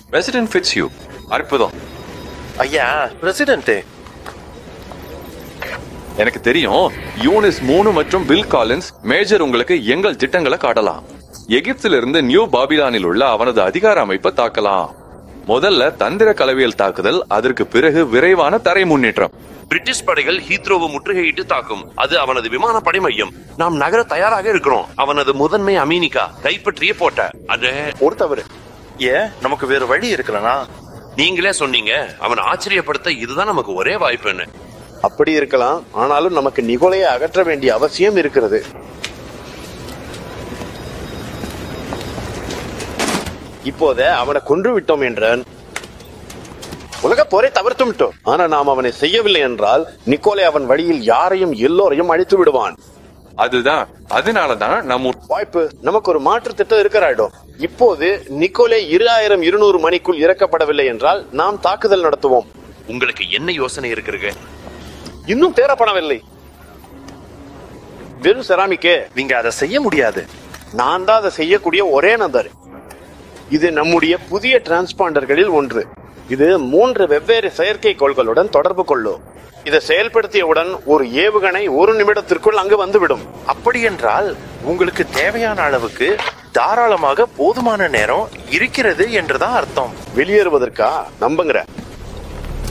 resident fits you அற்புதம் ஐயா president எனக்கு தெரியும் யூனிஸ் மூணு மற்றும் பில் காலின்ஸ் மேஜர் உங்களுக்கு எங்கள் திட்டங்களை காட்டலாம் எகிப்திலிருந்து நியூ பாபிலானில் உள்ள அவனது அதிகார அமைப்பை தாக்கலாம் முதல்ல தந்திர கலவியல் தாக்குதல் அதற்கு பிறகு விரைவான தரை முன்னேற்றம் பிரிட்டிஷ் படைகள் ஹீத்ரோவை முற்றுகையிட்டு தாக்கும் அது அவனது விமானப்படை மையம் நாம் நகர தயாராக இருக்கிறோம் அவனது முதன்மை அமீனிகா கைப்பற்றிய போட்ட அது ஒரு தவறு ஏன் நமக்கு வேற வழி இருக்கலனா நீங்களே சொன்னீங்க அவன் ஆச்சரியப்படுத்த இதுதான் நமக்கு ஒரே வாய்ப்புன்னு அப்படி இருக்கலாம் ஆனாலும் நமக்கு நிகோலையை அகற்ற வேண்டிய அவசியம் இருக்கிறது இப்போதே அவனை கொன்று விட்டோம் என்றான் உலக போரை தவிர்த்து விட்டோம் ஆனா நாம் அவனை செய்யவில்லை என்றால் நிக்கோலை அவன் வழியில் யாரையும் எல்லோரையும் அழித்து விடுவான் அதுதான் அதனாலதான் நம்ம வாய்ப்பு நமக்கு ஒரு மாற்று திட்டம் இருக்கிறாயிடும் இப்போது நிக்கோலே இரு ஆயிரம் இருநூறு மணிக்குள் இறக்கப்படவில்லை என்றால் நாம் தாக்குதல் நடத்துவோம் உங்களுக்கு என்ன யோசனை இருக்கிறது இன்னும் தேரப்படவில்லை வெறும் செராமிக்கே நீங்க அதை செய்ய முடியாது நான் தான் அதை செய்யக்கூடிய ஒரே நபர் இது நம்முடைய புதிய டிரான்ஸ்பாண்டர்களில் ஒன்று இது மூன்று வெவ்வேறு செயற்கைக்கோள்களுடன் தொடர்பு கொள்ளும் இதை செயல்படுத்தியவுடன் ஒரு ஏவுகணை ஒரு நிமிடத்திற்குள் அங்கு வந்துவிடும் அப்படி என்றால் உங்களுக்கு தேவையான அளவுக்கு தாராளமாக போதுமான நேரம் இருக்கிறது என்றுதான் அர்த்தம் வெளியேறுவதற்கா நம்புங்கிற